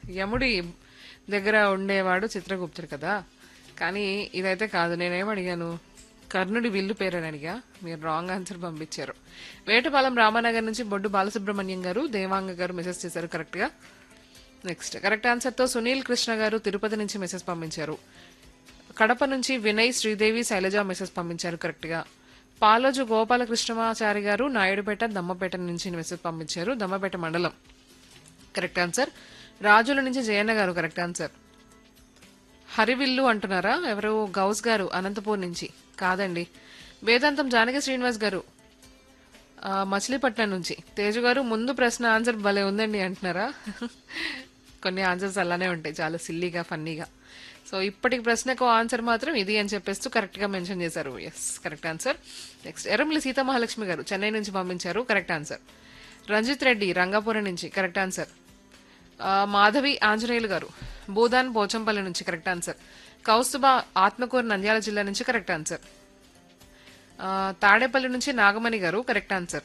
యముడి దగ్గర ఉండేవాడు చిత్రగుప్తుడు కదా కానీ ఇదైతే కాదు నేనేం అడిగాను కర్ణుడి విల్లు పేరు అని అడిగా మీరు రాంగ్ ఆన్సర్ పంపించారు వేటపాలెం రామానగర్ నుంచి బొడ్డు బాలసుబ్రహ్మణ్యం గారు దేవాంగ గారు మెసేజ్ చేశారు కరెక్ట్ గా నెక్స్ట్ కరెక్ట్ ఆన్సర్ తో సునీల్ కృష్ణ గారు తిరుపతి నుంచి మెసేజ్ పంపించారు కడప నుంచి వినయ్ శ్రీదేవి శైలజ మెసేజ్ పంపించారు కరెక్ట్ గా పాలోజు గోపాలకృష్ణమాచారి గారు నాయుడుపేట దమ్మపేట నుంచి మెసేజ్ పంపించారు దమ్మపేట మండలం కరెక్ట్ ఆన్సర్ రాజుల నుంచి జయన్న గారు కరెక్ట్ ఆన్సర్ హరివిల్లు అంటున్నారా ఎవరు గౌస్ గారు అనంతపూర్ నుంచి కాదండి వేదాంతం జానకి శ్రీనివాస్ గారు ఆ, మచిలీపట్నం నుంచి తేజు గారు ముందు ప్రశ్న ఆన్సర్ భలే ఉందండి అంటున్నారా కొన్ని ఆన్సర్స్ అలానే ఉంటాయి చాలా సిల్లీగా ఫన్నీగా సో ఇప్పటికి ప్రశ్నకు ఆన్సర్ మాత్రం ఇది అని చెప్పేస్తూ కరెక్ట్ గా మెన్షన్ చేశారు yes correct answer next Erramilli Seethamahalakshmi garu Chennai నుంచి పంపించారు కరెక్ట్ ఆన్సర్ రంజిత్ రెడ్డి రంగాపురం నుంచి కరెక్ట్ ఆన్సర్ ఆ, మాధవి ఆంజనేయులు గారు భూదాన్ పోచంపల్లి నుంచి కరెక్ట్ ఆన్సర్ కౌస్తుబ ఆత్మకూరు నంద్యాల జిల్లా నుంచి కరెక్ట్ ఆన్సర్ ఆ, తాడేపల్లి నుంచి నాగమణి గారు correct answer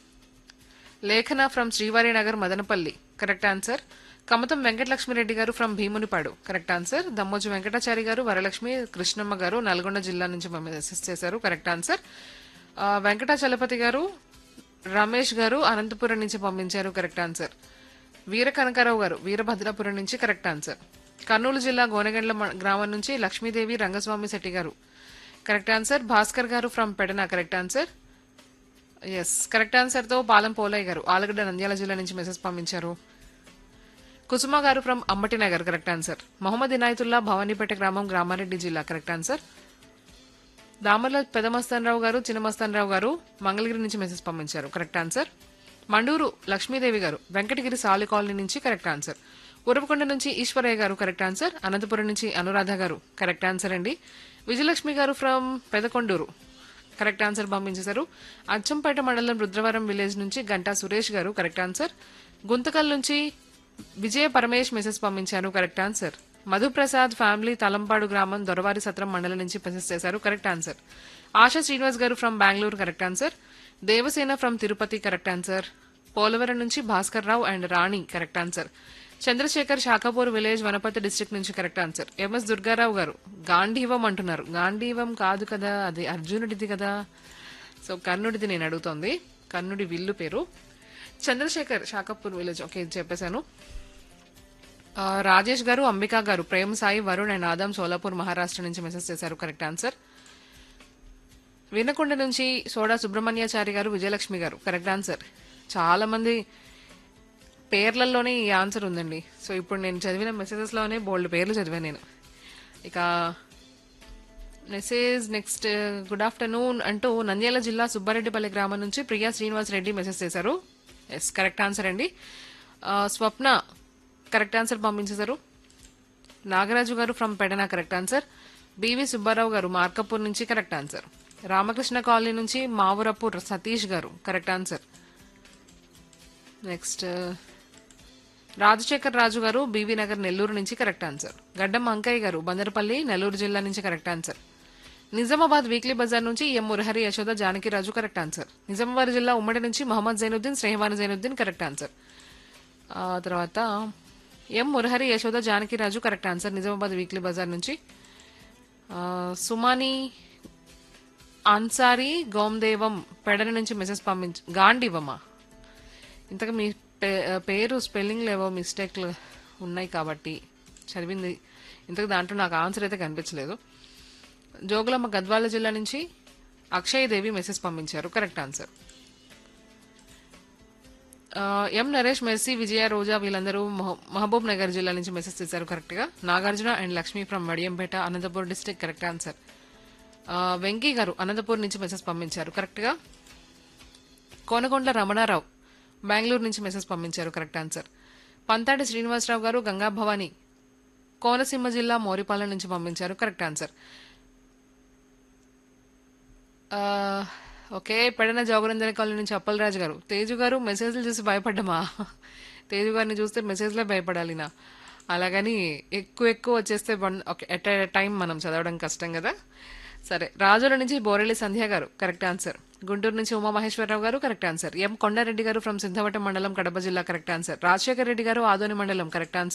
Lekhana from Srivari Nagar Madanapalle correct answer Kamatham Venkatalakshmireddy garu from Bheemunipadu correct answer Dammoju Venkatachari garu Varalakshmi Krishnamma గారు నల్గొండ జిల్లా నుంచి మెసేజ్ చేశారు కరెక్ట్ ఆన్సర్ ఆ, వెంకటాచలపతి గారు రమేష్ గారు అనంతపురం నుంచి పంపించారు కరెక్ట్ ఆన్సర్ వీర కనకారావు గారు వీరభద్రాపురం నుంచి కరెక్ట్ ఆన్సర్ కర్నూలు జిల్లా గోనగండ్ల మ- గ్రామం నుంచి లక్ష్మీదేవి రంగస్వామి శెట్టి గారు correct answer Bhaskar garu from Pedana correct answer yes correct answer తో పాలెం పోలయ్య గారు ఆలగడ్డ నంద్యాల జిల్లా నుంచి మెసేజ్ పంపించారు Kusuma garu from Ambati Nagar correct answer Mohammed Inayatullah Bhavanipeta గ్రామం గ్రామారెడ్డి జిల్లా కరెక్ట్ ఆన్సర్ దామర్ల పెదమస్తానరావు గారు చిన్నమస్తానరావు గారు మంగళగిరి నుంచి మెసేజ్ పంపించారు కరెక్ట్ ఆన్సర్ మండూరు లక్ష్మీదేవి గారు వెంకటగిరి సాలి కాలనీ నుంచి కరెక్ట్ ఆన్సర్ ఉరవకొండ నుంచి ఈశ్వరయ్య గారు కరెక్ట్ ఆన్సర్ అనంతపురం నుంచి అనురాధ గారు కరెక్ట్ ఆన్సర్ అండి విజయలక్ష్మి గారు ఫ్రమ్ పెదకొండూరు కరెక్ట్ ఆన్సర్ పంపించేశారు అచ్చంపేట మండలం రుద్రవరం విలేజ్ నుంచి గంటా సురేష్ గారు కరెక్ట్ ఆన్సర్ గుంతకల్ నుంచి విజయ పరమేష్ మెసేజ్ పంపించారు correct answer Madhuprasad family Thalampadu గ్రామం దొరవారి సత్రం మండలం నుంచి మెసేజ్ చేశారు correct answer Asha Srinivas garu from Bengaluru correct answer Devasena from Tirupati correct answer Polavaram నుంచి Bhaskar Rao and Rani correct answer Chandrashekar Shakhapur village Wanaparthy district నుంచి correct answer MS Durgarao garu గాంధీవం అంటున్నారు గాంధీవం కాదు కదా అది అర్జునుడిది కదా సో కర్ణుడిది నేను అడుగుతోంది కర్ణుడి విల్లు పేరు చంద్రశేఖర్ శాఖపూర్ విలేజ్ ఓకే ఇది చెప్పేశాను ఆ, రాజేష్ గారు అంబికా గారు ప్రేమ్ సాయి వరుణ్ అండ్ ఆదాం సోలాపూర్ మహారాష్ట్ర నుంచి మెసేజ్ చేశారు కరెక్ట్ ఆన్సర్ వినకొండ నుంచి సోడా సుబ్రహ్మణ్యాచారి గారు విజయలక్ష్మి గారు కరెక్ట్ ఆన్సర్ చాలా మంది పేర్లలోనే ఈ ఆన్సర్ ఉందండి సో ఇప్పుడు నేను చదివిన మెసేజెస్ లోనే బోల్డ్ పేర్లు చదివాను నేను ఇక మెసేజ్ నెక్స్ట్ గుడ్ ఆఫ్టర్నూన్ అంటూ నంద్యాల జిల్లా సుబ్బారెడ్డిపల్లి గ్రామం నుంచి ప్రియా శ్రీనివాస్ రెడ్డి మెసేజ్ చేశారు ఎస్ కరెక్ట్ ఆన్సర్ అండి ఆ, స్వప్న కరెక్ట్ ఆన్సర్ పంపించేశారు నాగరాజు గారు from Pedana correct answer B V Subbarao గారు మార్కపూర్ నుంచి కరెక్ట్ ఆన్సర్ రామకృష్ణ కాలనీ నుంచి మావురపూర్ సతీష్ గారు correct answer next Rajasekhar Raju గారు బీవీ నగర్ నెల్లూరు నుంచి కరెక్ట్ ఆన్సర్ గడ్డం అంకయ్య గారు బందరపల్లి నెల్లూరు జిల్లా నుంచి correct answer Nizamabad weekly Bazar నుంచి M Murahari Yashoda Janakiraju correct answer Nizamabad జిల్లా ఉమ్మడి నుంచి మహమ్మద్ జైనుద్దీన్ శ్రేహవాన్ జైనుద్దీన్ కరెక్ట్ ఆన్సర్ ఆ తర్వాత M Murahari Yashoda Janakiraju correct answer Nizamabad weekly Bazar నుంచి ఆ, సుమాని అన్సారీ గోమ్దేవం పెడన నుంచి మెసేజ్ పంపించ గాండివమా ఇంతకు మీ పే- పేరు స్పెల్లింగ్ లేవో మిస్టేక్లు ఉన్నాయి కాబట్టి చదివింది ఇంతకు దాంట్లో నాకు ఆన్సర్ అయితే కనిపించలేదు జోగులమ్మ గద్వాల జిల్లా నుంచి అక్షయ్ దేవి మెసేజ్ పంపించారు కరెక్ట్ ఆన్సర్ ఆ, ఎం నరేష్ మెర్సీ విజయ రోజా వీళ్ళందరూ మహ- మహబూబ్ నగర్ జిల్లా నుంచి మెసేజ్ చేశారు కరెక్ట్ గా Nagarjuna and Lakshmi from Vadiyampeta Anantapur district correct answer ఆ, వెంకీ గారు అనంతపూర్ నుంచి మెసేజ్ పంపించారు కరెక్ట్ గా కోనకొండల రమణారావు బెంగళూరు నుంచి మెసేజ్ పంపించారు కరెక్ట్ ఆన్సర్ పంతాడి శ్రీనివాసరావు గారు గంగా భవాని కోనసీమ జిల్లా మోరిపాలెం నుంచి పంపించారు కరెక్ట్ ఆన్సర్ ఆ, ఓకే పెడన జోగరంజన కాలనీ నుంచి అప్పలరాజు గారు తేజు గారు మెసేజ్లు చూసి భయపడ్డమా తేజు గారిని చూస్తే మెసేజ్లే భయపడాలి నా అలాగని ఎక్కువ ఎక్కువ వచ్చేస్తే వన్ ఓకే ఎట్ టైం మనం చదవడం కష్టం కదా సరే రాజుల నుంచి బోరెల్లి సంధ్య గారు కరెక్ట్ ఆన్సర్ గుంటూరు నుంచి ఉమామహేశ్వరరావు గారు కరెక్ట్ ఆన్సర్ ఎం కొండారెడ్డి గారు ఫ్రమ్ సిద్ధవటం మండలం కడప జిల్లా కరెక్ట్ ఆన్సర్ రాజశేఖర్ రెడ్డి గారు ఆదోని మండలం కరెక్ట్ ఆన్సర్